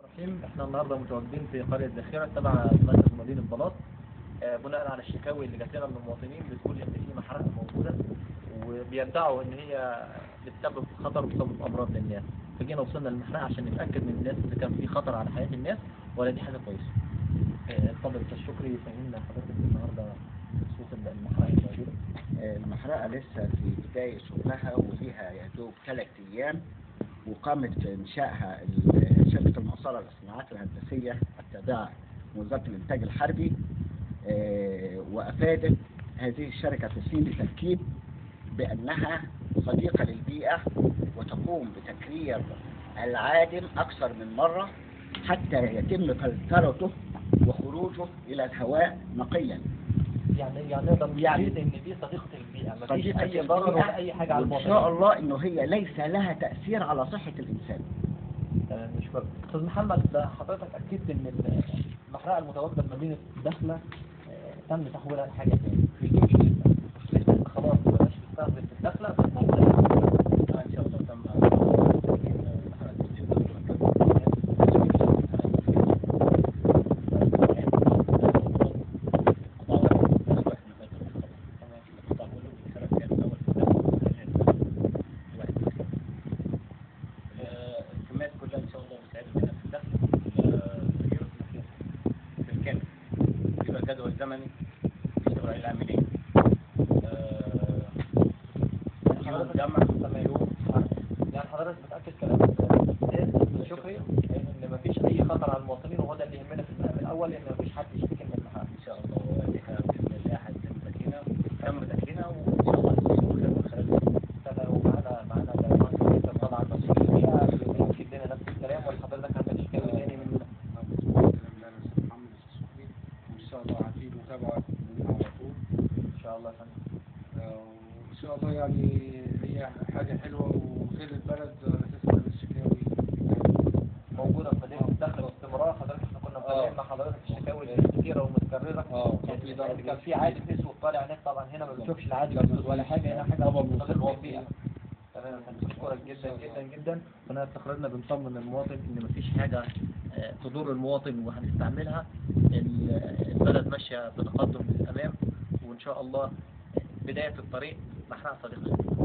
الرحيم احنا النهارده متواجدين في قرية ذخيرة تبع مركز مدينة بلاط آه، بناء على الشكاوي اللي جات لنا من المواطنين بتقول ان في محرقة موجودة وبيدعوا ان هي بتسبب خطر وبتسبب امراض للناس فجينا وصلنا للمحرقة عشان نتأكد من الناس اذا كان في خطر على حياة الناس ولا دي حاجة كويسة آه، اتفضل استاذ شكري فهمنا حضرتك النهارده بخصوص المحرقة الموجودة المحرقة لسه في بداية شغلها وليها يا دوب ثلاث أيام وقامت في إنشائها ال- شركة المعصرة للصناعات الهندسية التابعة لوزارة الإنتاج الحربي آه، وأفادت هذه الشركة في سين التركيب بأنها صديقة للبيئة وتقوم بتكرير العادم أكثر من مرة حتى يتم فلترته وخروجه إلى الهواء نقيا يعني يعني نقدر نستفيد ان دي صديقة البيئة مفيش صديقة اي ضرر البيئة، ولا اي حاجة على وإن المواطنين شاء الله إنه هي ليس لها تأثير على صحة الإنسان تمام مشكور استاذ محمد ده حضرتك اكدت ان المحرقه المتواجده في مدينه دخله آه، تم تحويلها لحاجه ثانيه في جيش لسه لسه خلاص ما بقاش بيستخدم في الدخله بس موجوده ان شاء الله تم الكميات كلها ان شاء الله بتعمل هنا في الدخل بالكامل يبقى جدول زمني يشتغل عليه العاملين يوم جمع تمام يعني حضرتك بتاكد كلام الاستاذ شكري ان مفيش اي خطر على المواطنين وهو ده اللي يهمنا في المقام الاول ان مفيش حد يشتكي من المحرقه ان شاء الله وليها باذن الله هتتم تكلينا تم تكلينا وان شاء الله هتكون خير خلال تمام ومعانا معانا المهندس طبعا مسؤول البيئه بيأكد لنا نفس الكلام ولا حضرتك عندك شكاوي تاني من وإن شاء الله هتفيد متابعة منها على طول ان شاء الله يا فندم آه، وإن شاء الله يعني هي حاجة حلوة وخير البلد تسمع الشكاوي موجودة في مدينة الدخل باستمرار حضرتك احنا كنا متابعين مع حضرتك الشكاوي الكتيرة ومتكررة اه يعني يعني كان في عادم اسود طالع هناك طبعا هنا ما بنشوفش العادم اسود ولا حاجة هنا حاجة مستغل البيئة تمام احنا بنشكرك جدا جدا جدا هنا استخرجنا بنطمن المواطن ان مفيش حاجة آه، تضر المواطن وهنستعملها ال- البلد ماشية بتقدم للأمام وإن شاء الله بداية الطريق محرقة صديقة